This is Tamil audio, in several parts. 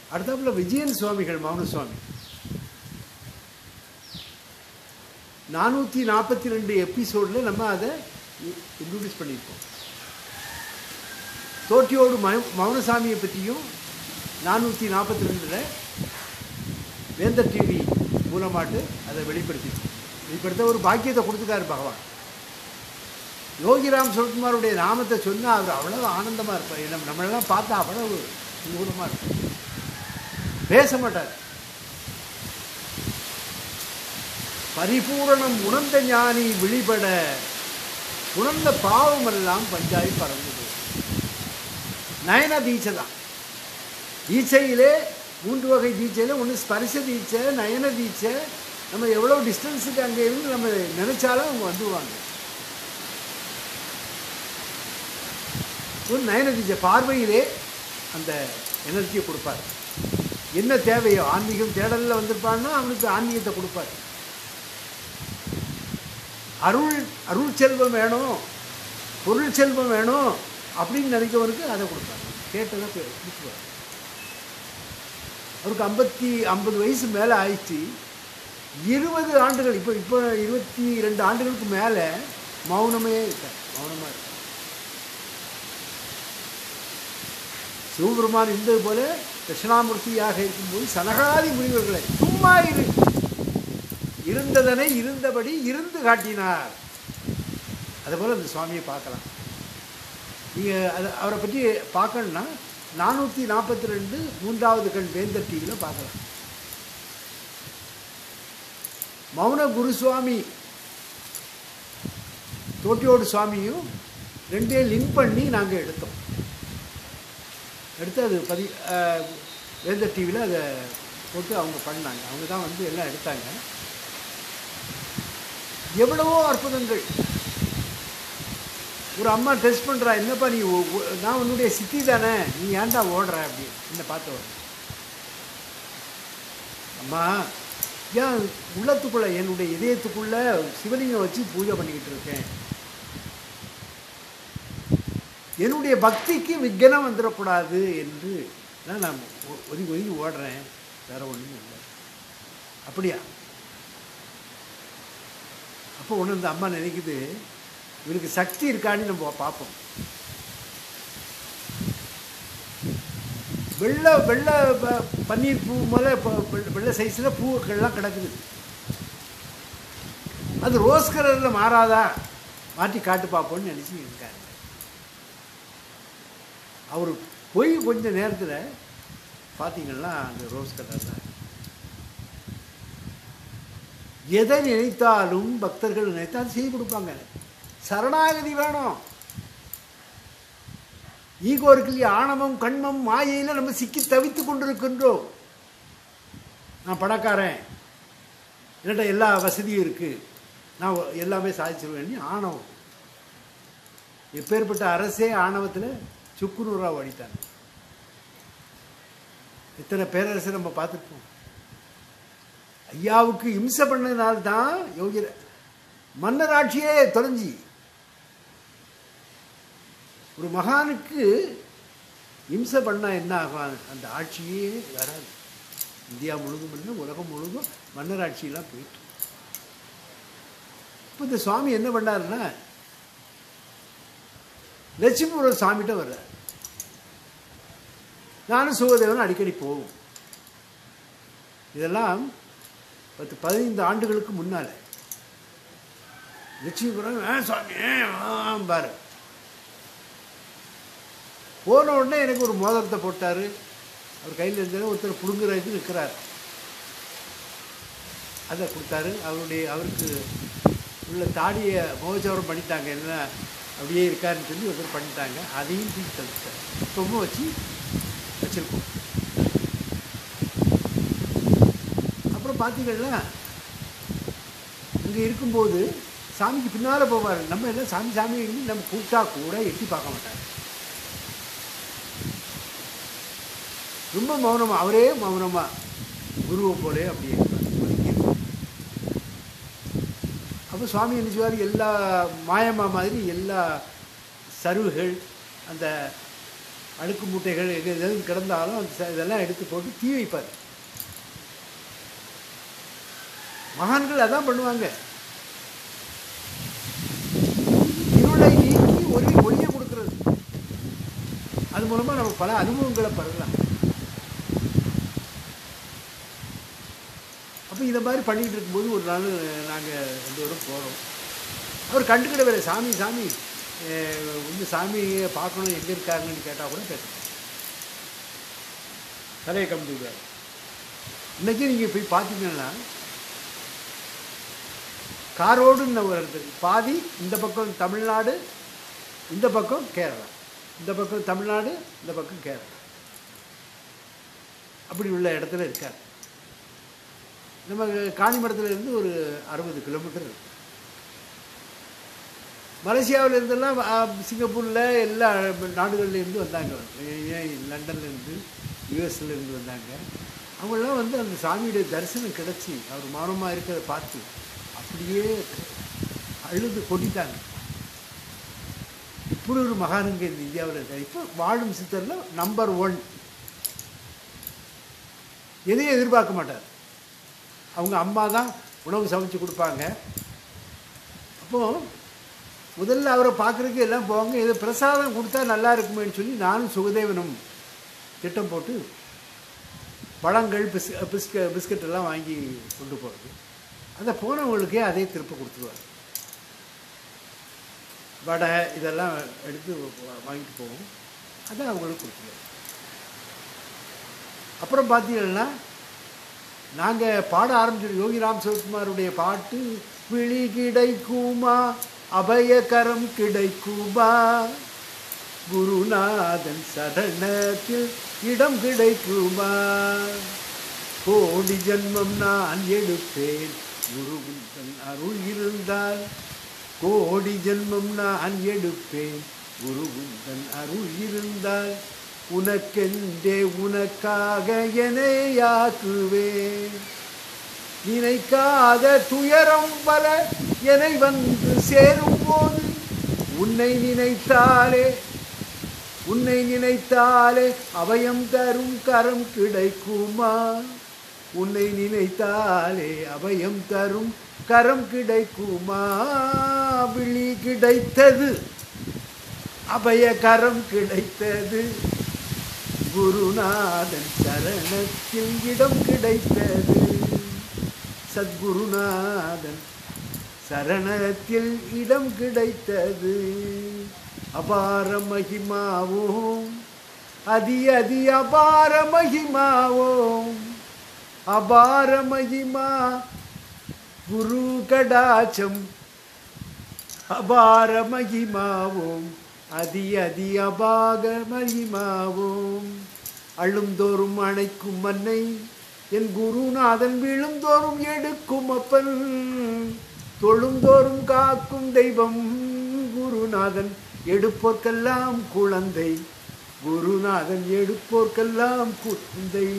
அடுத்தாப்புல விஜயன் சுவாமிகள் மௌன சுவாமி நானூற்றி நாற்பத்தி ரெண்டு எபிசோடில் நம்ம அதை இன்ட்ரடியூஸ் பண்ணியிருக்கோம் தோட்டியோடு மௌ மௌனசாமியை பற்றியும் நானூற்றி நாற்பத்தி ரெண்டில் வேந்தர் டிவி மூலமாட்டு அதை வெளிப்படுத்தி வெளிப்படுத்த ஒரு பாக்கியத்தை கொடுத்துட்டாரு பகவான் யோகிராம் சுரத்குமாருடைய நாமத்தை சொன்னால் அவர் அவ்வளவு ஆனந்தமாக இருப்பார் நம்ம நம்மளெல்லாம் பார்த்தா அவ்வளவு நூலமாக இருப்பார் பேச மாட்டார் பரிபூரணம் உணர்ந்த ஞானி விழிபட உணர்ந்த பாவமெல்லாம் பஞ்சாயி பறந்தது நயன தீட்சை தான் தீட்சையிலே மூன்று வகை தீட்சையில் ஒன்று ஸ்பரிச தீட்சை நயன தீட்சை நம்ம எவ்வளோ டிஸ்டன்ஸுக்கு அங்கே இருந்து நம்ம நினைச்சாலும் அவங்க வந்துடுவாங்க ஒரு நயன தீட்சை பார்வையிலே அந்த எனர்ஜியை கொடுப்பார் என்ன தேவையோ ஆன்மீகம் தேடலில் வந்திருப்பான்னா அவனுக்கு ஆன்மீகத்தை கொடுப்பார் அருள் அருள் செல்வம் வேணும் பொருள் செல்வம் வேணும் அப்படின்னு நினைக்கிறவனுக்கு அதை கொடுப்பார் கேட்டதை பே- கொடுத்துருவார் அவருக்கு ஐம்பத்தி ஐம்பது வயசு மேலே ஆயிடுச்சு இருபது ஆண்டுகள் இப்போ இப்போ இருபத்தி ரெண்டு ஆண்டுகளுக்கு மேலே மௌனமே இருக்கார் மௌனமாக இருக்கார் சிவபெருமான் இருந்தது போல தட்சிணாமூர்த்தியாக இருக்கும்போது சனகாதி முனிவர்களை சும்மா இரு இருந்ததனை இருந்தபடி இருந்து காட்டினார் அதுபோல் அந்த சுவாமியை பார்க்கலாம் நீங்கள் அதை அவரை பற்றி பார்க்கணுன்னா நானூற்றி நாற்பத்தி ரெண்டு மூன்றாவது கண் வேந்தர் டிவியில் பார்க்கலாம் மௌன குருசுவாமி தோட்டியோடு சுவாமியும் ரெண்டே லிங்க் பண்ணி நாங்கள் எடுத்தோம் எடுத்து அது பதி அஹ், வேந்தர் டிவியில் அதை போட்டு அவங்க பண்ணாங்க அவங்க தான் வந்து எல்லாம் எடுத்தாங்க எவ்வளவோ அற்புதங்கள் ஒரு அம்மா டெஸ்ட் பண்ணுறா என்னப்பா நீ ஒ- ஒ- நான் உன்னுடைய சித்தி தானே நீ ஏன்டா ஓடுற அப்படி என்ன பார்த்து ஓடுற அம்மா ஏன் உள்ளத்துக்குள்ள என்னுடைய இதயத்துக்குள்ள சிவலிங்கம் வச்சு பூஜை பண்ணிக்கிட்டு இருக்கேன் என்னுடைய பக்திக்கு விக்கனம் வந்துடக்கூடாது என்று தான் நான் ஒ- ஒதுங்கி ஒதுங்கி ஓடுறேன் வேற ஒன்றும் இல்லை அப்படியா அப்போ ஒன்று இந்த அம்மா நினைக்குது இவனுக்கு சக்தி இருக்கான்னு நம்ம பார்ப்போம் வெள்ளை வெள்ளை ப- பன்னீர் பூ மேலே வெள்ளை சைஸில் பூக்கள்லாம் கிடக்குது அது ரோஸ் கலரில் மாறாதா மாற்றி காட்டு பார்ப்போம்னு நினச்சி இருக்காரு அவர் போய் கொஞ்ச நேரத்தில் பார்த்தீங்கன்னா அந்த ரோஸ் கலர் தான் எதை நினைத்தாலும் பக்தர்கள் நினைத்தால் செய்து கொடுப்பாங்க சரணாகதி வேணும் ஈகோ இருக்கு இல்லையா ஆணவம் கண்மம் மாயையில் நம்ம சிக்கி தவித்து கொண்டிருக்கின்றோம் நான் பணக்காரன் என்கிட்ட எல்லா வசதியும் இருக்கு நான் ஒ- எல்லாமே சாதிச்சிருவேன் ஆணவம் எப்பேற்பட்ட அரசே ஆணவத்தில் சுக்குநூறா ஓடிட்டாங்க இத்தனை பேரரசை நம்ம பார்த்துருப்போம் ஐயாவுக்கு இம்சை பண்ணதுனால்தான் யோகி மன்னராட்சியே தொலைஞ்சி ஒரு மகானுக்கு இம்சை பண்ணா என்ன ஆகும் அந்த ஆட்சியே வராது இந்தியா முழுதும் இல்லை உலகம் முழுதும் மன்னராட்சியெல்லாம் போயிட்டு இப்போ இந்த சுவாமி என்ன பண்ணாருன்னா லட்சுமிபுரம் சாமிகிட்ட வர்றார் நானும் சுகதேவனும் அடிக்கடி போவோம் இதெல்லாம் பத்து பதினைந்து ஆண்டுகளுக்கு முன்னால லட்சுமிபுரம் ஆ சுவாமி ஆ பாரு போன உடனே எனக்கு ஒரு மோதிரத்தை போட்டார் அவர் கையில் இருந்தது ஒருத்தர் பிடுங்குறதுக்கு நிற்கிறார் அதை கொடுத்தாரு அவருடைய அவருக்கு உள்ள தாடியை முகச்சவரம் பண்ணிட்டாங்க என்ன அப்படியே இருக்காருன்னு சொல்லி ஒருத்தர் பண்ணிட்டாங்க அதையும் தூக்கி தடுத்தார் இப்பவும் வச்சு வச்சிருக்கோம் அப்புறம் பார்த்தீங்கன்னா இங்கே இருக்கும்போது சாமிக்கு பின்னால் போவார் நம்ம எல்லாம் சாமி சாமி நம்ம கூப்பிட்டா கூட எட்டி பார்க்க மாட்டார் ரொம்ப மௌனமா அவரே மௌனமா குருவை போலே அப்படியே இருப்பார். ஒதுங்கி இருப்பார். அப்போ சுவாமி என்ன செய்வார் எல்லா மாயமா மாதிரி எல்லா சருவுகள் அந்த அழுக்கு மூட்டைகள் எங்கே எதாவது கிடந்தாலும் அந்த ச- இதெல்லாம் எடுத்து போட்டு தீ வைப்பார் மகான்கள் அதான் பண்ணுவாங்க இருளை நீக்கி ஒளி ஒளியை கொடுக்கிறது அது மூலமாக நம்ம பல அனுபவங்களை பெறலாம் அப்போ இந்த மாதிரி பண்ணிகிட்டு இருக்கும்போது ஒரு நாள் நாங்கள் ரெண்டு பேரும் போகிறோம் அவர் கண்டுக்கிடவில்லை சாமி சாமி அஹ், வந்து சாமியை பார்க்கணும் எங்கே இருக்காருன்னு கேட்டால் கூட பேச தலையை கம்பிடுவார் இன்றைக்கி நீங்கள் போய் பார்த்தீங்கன்னா காரோடுன்னு ஒரு இடத்துக்கு பாதி இந்த பக்கம் தமிழ்நாடு இந்த பக்கம் கேரளா இந்த பக்கம் தமிழ்நாடு இந்த பக்கம் கேரளா அப்படி உள்ள இடத்துல இருக்கார் நம்ம காணிமடத்துல இருந்து ஒரு அறுபது கிலோமீட்டர் இருக்கு மலேசியாவில் இருந்தெல்லாம் ஆ, சிங்கப்பூரில் எல்லா நாடுகள்ல இருந்து வந்தாங்க ஏன் லண்டன்ல இருந்து யூஎஸ்ல இருந்து வந்தாங்க அவங்கெல்லாம் வந்து அந்த சாமியுடைய தரிசனம் கிடச்சி அவர் மௌனமாக இருக்கிறத பார்த்து அப்படியே அழுது கொட்டிட்டாங்க இப்படி ஒரு மகானுங்க இந்த இந்தியாவில் இருக்கார் இப்போ வாழும் சித்தரில் நம்பர் ஒன் எதையும் எதிர்பார்க்க மாட்டார் அவங்க அம்மா தான் உணவு சமைச்சு கொடுப்பாங்க அப்போது முதல்ல அவரை பார்க்குறதுக்கு எல்லாம் போவாங்க ஏதோ பிரசாதம் கொடுத்தா நல்லா இருக்குமேன்னு சொல்லி நானும் சுகதேவனும் திட்டம் போட்டு பழங்கள் பிஸ் பிஸ்க பிஸ்கட் எல்லாம் வாங்கி கொண்டு போகிறது அதை போனவங்களுக்கே அதே திருப்ப கொடுத்துருவார் வடை இதெல்லாம் எடுத்து வா- வாங்கிட்டு போவோம் அதை அவங்களுக்கு கொடுத்துருவார் அப்புறம் பார்த்தீங்கன்னா நாங்கள் பாட ஆரம்பிச்சோம் யோகிராம் சிவகுமாருடைய பாட்டு விழி கிடைக்குமா அபயகரம் கிடைக்குமா குருநாதன் சரணத்தில் இடம் கிடைக்குமா கோடி ஜென்மம் நான் எடுப்பேன் குருவின் அருள் இருந்தால் கோடி ஜென்மம் நான் எடுப்பேன் குருவின் அருள் இருந்தால் உனக்கென்றே உனக்காக எனையாக்குவேன் நினைக்காத துயரம் பல என்னை வந்து சேரும் போது உன்னை நினைத்தாலே உன்னை நினைத்தாலே அபயம் தரும் கரம் கிடைக்குமா உன்னை நினைத்தாலே அபயம் தரும் கரம் கிடைக்குமா விழி கிடைத்தது அபய கரம் கிடைத்தது குருநாதன் சரணத்தில் இடம் கிடைத்தது சத்குருநாதன் சரணத்தில் இடம் கிடைத்தது அபார மகிமாவோம் அதி அதி அபார மகிமாவோம் அபார மகிமா குரு கடாச்சம் அபார மகிமாவோம் அதி அதி அபாக மகிமாவோம் அழுந்தோறும் அணைக்கும் மன்னை என் குருநாதன் விழுந்தோறும் எடுக்கும் அப்பன் தொழுந்தோறும் காக்கும் தெய்வம் குருநாதன் எடுப்போர்க்கெல்லாம் குழந்தை குருநாதன் எடுப்போர்க்கெல்லாம் குழந்தை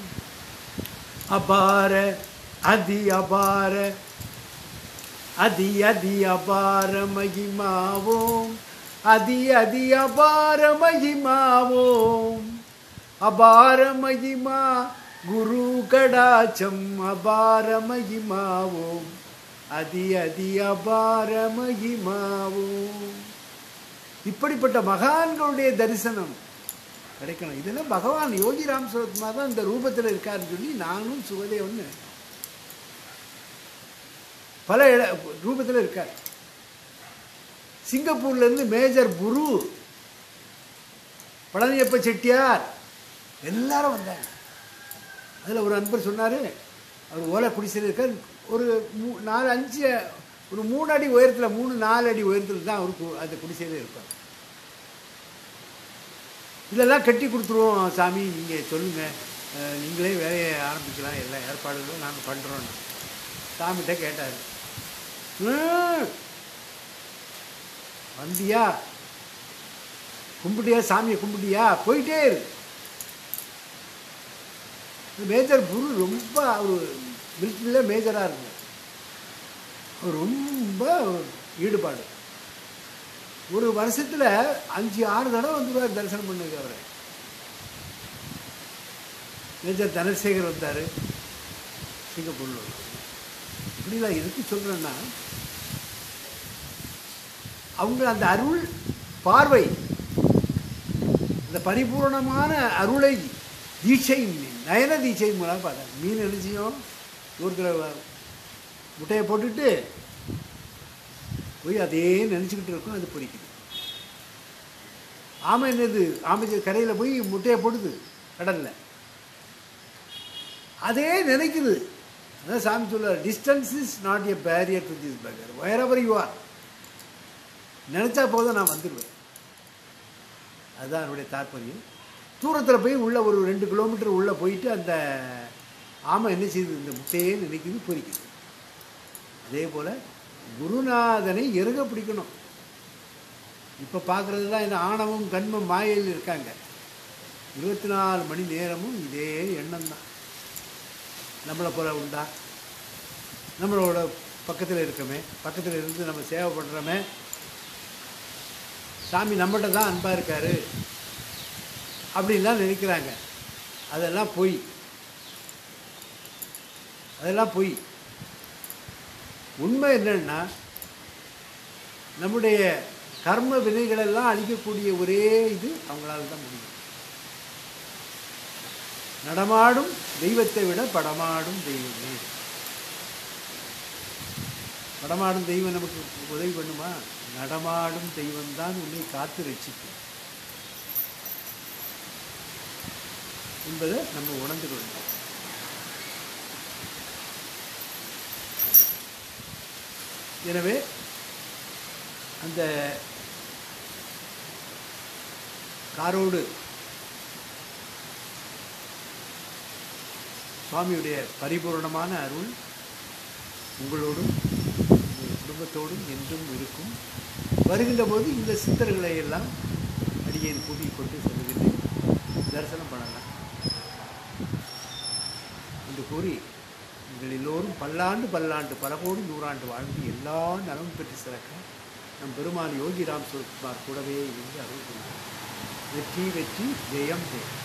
அபார அதி அபார அதி அதி அபார மகிமாவோம் அதி அதி அபார மகிமாவோம் அபார மகிமா குரு கடாச்சம் அபார மகிமாவோம் அதி அதி அபார மகிமாவோம் இப்படிப்பட்ட மகான்களுடைய தரிசனம் கிடைக்கணும் இதெல்லாம் பகவான் யோகி ராம் சரத்மா தான் இந்த ரூபத்தில் இருக்காருன்னு சொல்லி நானும் சுகதேவன் பல இட ரூபத்தில் இருக்கார் சிங்கப்பூர்லேருந்து மேஜர் குரு பழனியப்ப செட்டியார் எல்லாரும் வந்தாங்க அதில் ஒரு அன்பர் சொன்னார் அவர் ஓலை குடிசையில் இருக்கார் ஒரு மூ நாலு அஞ்சு ஒரு மூணு அடி உயரத்தில் மூணு நாலு அடி உயரத்தில் தான் அவருக்கு அந்த குடிசையில் இருப்பார் இதெல்லாம் கட்டி கொடுத்துருவோம் சாமி நீங்கள் சொல்லுங்கள் அஹ், நீங்களே வேலையை ஆரம்பிக்கலாம் எல்லா ஏற்பாடுகளும் நாங்கள் பண்ணுறோம் சாமிகிட்ட கேட்டார் "ம், வந்தியா கும்பிட்டியா சாமியை கும்பிட்டியா போயிட்டே இரு இந்த மேஜர் குரு ரொம்ப அவர் மிலிட்ரியில் மேஜராக இருந்தார் அவர் ரொம்ப ஈடுபாடு ஒரு வருஷத்தில் அஞ்சு ஆறு தடவை வந்துடுவார் தரிசனம் பண்ணுங்க அவரை மேஜர் தனசேகர் வந்தார் சிங்கப்பூரில் இப்படிலாம் எதுக்கு சொல்கிறேன்னா அவங்க அந்த அருள் பார்வை அந்த பரிபூர்ணமான அருளை தீட்சை நயன தீட்சை மூலம் பார்த்தாங்க மீன் என்ன செய்யும் தூரத்தில் முட்டையை போட்டுட்டு போய் அதே நினச்சிக்கிட்டு இருக்கும் அது பொரிக்குது ஆமை என்னது ஆமை கரையில் போய் முட்டையை போடுது கடலில் அதே நினைக்குது அதான் சாமி சொல்லுவார் distance is not a barrier to this barrier wherever you are நினச்சா போதும் நான் வந்துடுவேன் அதுதான் என்னுடைய தாற்பயம் தூரத்தில் போய் உள்ள ஒரு ரெண்டு கிலோமீட்டர் உள்ளே போயிட்டு அந்த ஆமை என்ன செய்யுது இந்த முட்டையே நினைக்குது பொறிக்குது அதே போல் குருநாதனை எருக பிடிக்கணும் இப்போ பார்க்குறது தான் இந்த ஆணவம் கண்மம் மாயையில் இருக்காங்க இருபத்தி நாலு மணி நேரமும் இதே எண்ணம் தான் நம்மளை போல உண்டா நம்மளோட பக்கத்தில் இருக்கமே பக்கத்தில் இருந்து நம்ம சேவை பண்ணுறோமே சாமி நம்மகிட்ட தான் அன்பாக இருக்கார் அப்படின்லாம் நினைக்கிறாங்க அதெல்லாம் பொய் அதெல்லாம் பொய் உண்மை என்னன்னா நம்முடைய கர்ம வினைகளெல்லாம் அழிக்கக்கூடிய ஒரே இது அவங்களால தான் முடியும் நடமாடும் தெய்வத்தை விட படமாடும் தெய்வமே படமாடும் தெய்வம் நமக்கு உதவி பண்ணுமா நடமாடும் தெய்வம் தான் உன்னை காத்து ரட்சிக்கும் என்பதை நம்ம உணர்ந்து கொள்ளணும் எனவே அந்த காரோடு சுவாமியுடைய பரிபூர்ணமான அருள் உங்களோடும் உங்கள் குடும்பத்தோடும் என்றும் இருக்கும் வருகின்ற போது இந்த சித்தர்களை எல்லாம் அடியேன் கூட்டிக் கொண்டு செல்லுகின்றேன் தரிசனம் பண்ணலாம் என்று கூறி நீங்கள் எல்லோரும் பல்லாண்டு பல்லாண்டு பல கோடி நூறாண்டு வாழ்ந்து எல்லா நலமும் பெற்று சிறக்க நம் பெருமான் யோகி ராம் சுரத்குமார் கூடவே இருந்து அருள் புரிந்தார் வெற்றி வெற்றி ஜெயம் ஜெயம்